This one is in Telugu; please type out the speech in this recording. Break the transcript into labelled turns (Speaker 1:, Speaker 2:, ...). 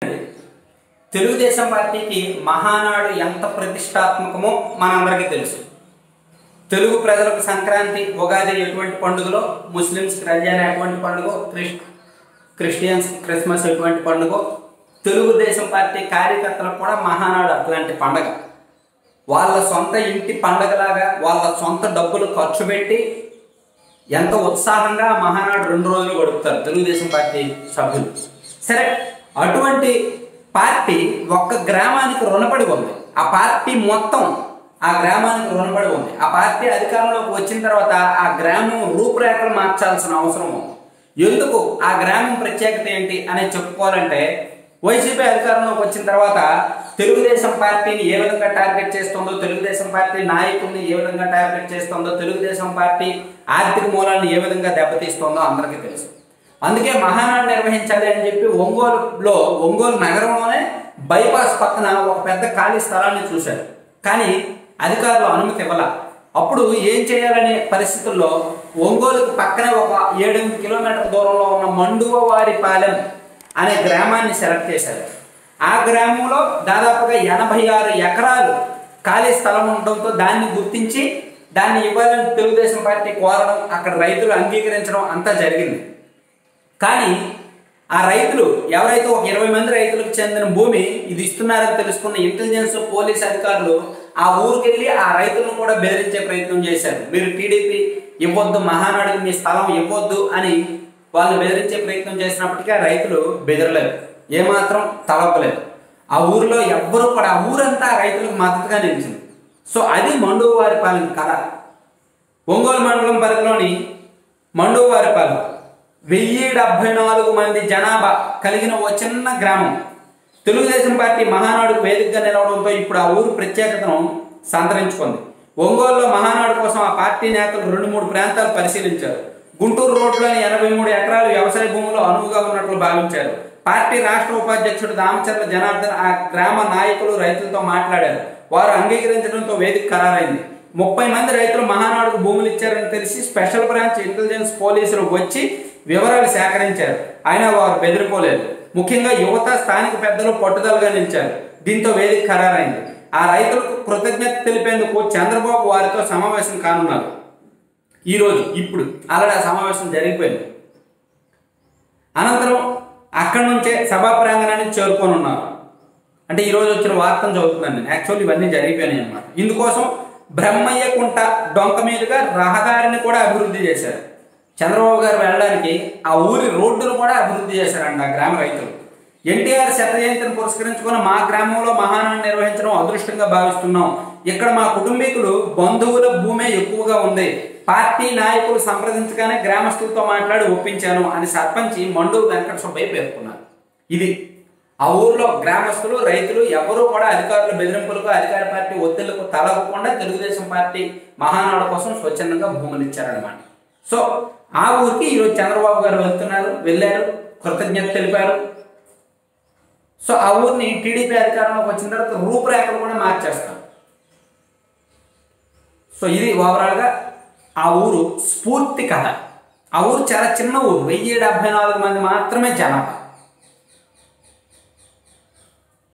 Speaker 1: తెలుగుదేశం పార్టీకి మహానాడు ఎంత ప్రతిష్టాత్మకమో మనందరికీ తెలుసు తెలుగు ప్రజలకు సంక్రాంతి ఉగాది ఎటువంటి పండుగలో ముస్లిమ్స్ రంజాన్ ఎటువంటి పండుగ క్రిస్ క్రిస్టియన్స్ క్రిస్మస్ ఎటువంటి పండుగ తెలుగుదేశం పార్టీ కార్యకర్తలకు కూడా మహానాడు అట్లాంటి పండగ వాళ్ళ సొంత ఇంటి పండగలాగా వాళ్ళ సొంత డబ్బులు ఖర్చు పెట్టి ఎంత ఉత్సాహంగా ఆ మహానాడు రెండు రోజులు గడుపుతారు తెలుగుదేశం పార్టీ సభ్యులు సరే అటువంటి పార్టీ ఒక్క గ్రామానికి రుణపడి ఉంది ఆ పార్టీ మొత్తం ఆ గ్రామానికి రుణపడి ఉంది ఆ పార్టీ అధికారంలోకి వచ్చిన తర్వాత ఆ గ్రామం రూపురేఖలు మార్చాల్సిన అవసరం ఉంది ఎందుకు ఆ గ్రామం ప్రత్యేకత ఏంటి అనేది చెప్పుకోవాలంటే వైసీపీ అధికారంలోకి వచ్చిన తర్వాత తెలుగుదేశం పార్టీని ఏ విధంగా టార్గెట్ చేస్తుందో తెలుగుదేశం పార్టీ నాయకుల్ని ఏ విధంగా టార్గెట్ చేస్తుందో తెలుగుదేశం పార్టీ ఆర్థిక మూలాలను ఏ విధంగా దెబ్బతీస్తుందో అందరికీ తెలుసు అందుకే మహానాడు నిర్వహించాలి అని చెప్పి ఒంగోలులో ఒంగోలు నగరంలోనే బైపాస్ పక్కన ఒక పెద్ద ఖాళీ స్థలాన్ని చూశారు కానీ అధికారులు అనుమతి ఇవ్వాల అప్పుడు ఏం చేయాలనే పరిస్థితుల్లో ఒంగోలుకు పక్కనే ఒక ఏడెనిమిది కిలోమీటర్ల దూరంలో ఉన్న మండువవారిపాలెం అనే గ్రామాన్ని సెలెక్ట్ చేశారు ఆ గ్రామంలో దాదాపుగా ఎనభై ఆరు ఎకరాలు ఖాళీ స్థలం ఉండడంతో దాన్ని గుర్తించి దాన్ని ఇవ్వాలని తెలుగుదేశం పార్టీ కోరడం అక్కడ రైతులు అంగీకరించడం అంతా జరిగింది కానీ ఆ రైతులు ఎవరైతే ఒక ఇరవై మంది రైతులకు చెందిన భూమి ఇది ఇస్తున్నారని తెలుసుకున్న ఇంటెలిజెన్స్ పోలీస్ అధికారులు ఆ ఊరికెళ్ళి ఆ రైతులను కూడా బెదిరించే ప్రయత్నం చేశారు మీరు టీడీపీ ఇవ్వద్దు మహానాడుకి మీ స్థలం ఇవ్వద్దు అని వాళ్ళు బెదిరించే ప్రయత్నం చేసినప్పటికీ ఆ రైతులు బెదరలేదు ఏమాత్రం తలపలేదు ఆ ఊరిలో ఎవ్వరూ కూడా ఆ ఊరంతా ఆ రైతులకు మద్దతుగా నిలిచింది సో అది మండువారిపాలెం కథ ఒంగోలు మండలం పరిధిలోని మండువారిపాలెం వెయ్యి డెబ్బై నాలుగు మంది జనాభా కలిగిన ఓ చిన్న గ్రామం తెలుగుదేశం పార్టీ మహానాడుకు వేదికగా నిలవడంతో ఇప్పుడు ఆ ఊరు ప్రత్యేకతను సంతరించుకుంది ఒంగోలులో మహానాడు కోసం ఆ పార్టీ నేతలు రెండు మూడు ప్రాంతాలు పరిశీలించారు గుంటూరు రోడ్లోని ఎనభై మూడు ఎకరాలు వ్యవసాయ భూములు అనువుగా ఉన్నట్లు భావించారు పార్టీ రాష్ట్ర ఉపాధ్యక్షుడు దామచర్ల జనార్దన్ ఆ గ్రామ నాయకులు రైతులతో మాట్లాడారు వారు అంగీకరించడంతో వేదిక ఖరారైంది ముప్పై మంది రైతులు మహానాడుకు భూములు ఇచ్చారని తెలిసి స్పెషల్ బ్రాంచ్ ఇంటెలిజెన్స్ పోలీసులు వచ్చి వివరాలు సేకరించారు అయినా వారు బెదిరిపోలేదు ముఖ్యంగా యువత స్థానిక పెద్దలు పట్టుదలగా నిలిచారు దీంతో వేదిక ఖరారైంది ఆ రైతులకు కృతజ్ఞత తెలిపేందుకు చంద్రబాబు వారితో సమావేశం కానున్నారు ఈరోజు ఇప్పుడు ఆల్రెడీ ఆ సమావేశం జరిగిపోయింది అనంతరం అక్కడి నుంచే సభా ప్రాంగణానికి చేరుకొని ఉన్నారు అంటే ఈరోజు వచ్చిన వార్తను చదువుతున్నాను నేను యాక్చువల్లీ ఇవన్నీ జరిగిపోయినాయి అన్నమాట ఇందుకోసం బ్రహ్మయ్య కుంట డొంక మీదుగా రహదారిని కూడా అభివృద్ధి చేశారు చంద్రబాబు గారు వెళ్ళడానికి ఆ ఊరి రోడ్డును కూడా అభివృద్ధి చేశారంట ఆ గ్రామ రైతులు ఎన్టీఆర్ శత జయంతిని పురస్కరించుకుని మా గ్రామంలో మహానాన్ని నిర్వహించడం అదృష్టంగా భావిస్తున్నాం ఇక్కడ మా కుటుంబీకులు బంధువుల భూమే ఎక్కువగా ఉంది పార్టీ నాయకులు సంప్రదించగానే గ్రామస్తులతో మాట్లాడి ఒప్పించాను అని సర్పంచి మండు వెంకట సుబ్బయ్య పేర్కొన్నారు ఇది ఆ ఊర్లో గ్రామస్తులు రైతులు ఎవరూ కూడా అధికారుల బెదిరింపులకు అధికార పార్టీ ఒత్తిళ్లకు తలగకుండా తెలుగుదేశం పార్టీ మహానాడు కోసం స్వచ్ఛందంగా భూములు ఇచ్చారనమాట సో ఆ ఊరికి ఈరోజు చంద్రబాబు గారు వెళ్తున్నారు వెళ్ళారు కృతజ్ఞత తెలిపారు సో ఆ ఊరిని టీడీపీ అధికారంలోకి వచ్చిన తర్వాత రూపురేఖలు కూడా మార్చేస్తాం సో ఇది ఓవరాల్గా ఆ ఊరు స్ఫూర్తి కథ ఆ ఊరు చాలా చిన్న ఊరు వెయ్యి డెబ్బై నాలుగు మంది మాత్రమే జనాభా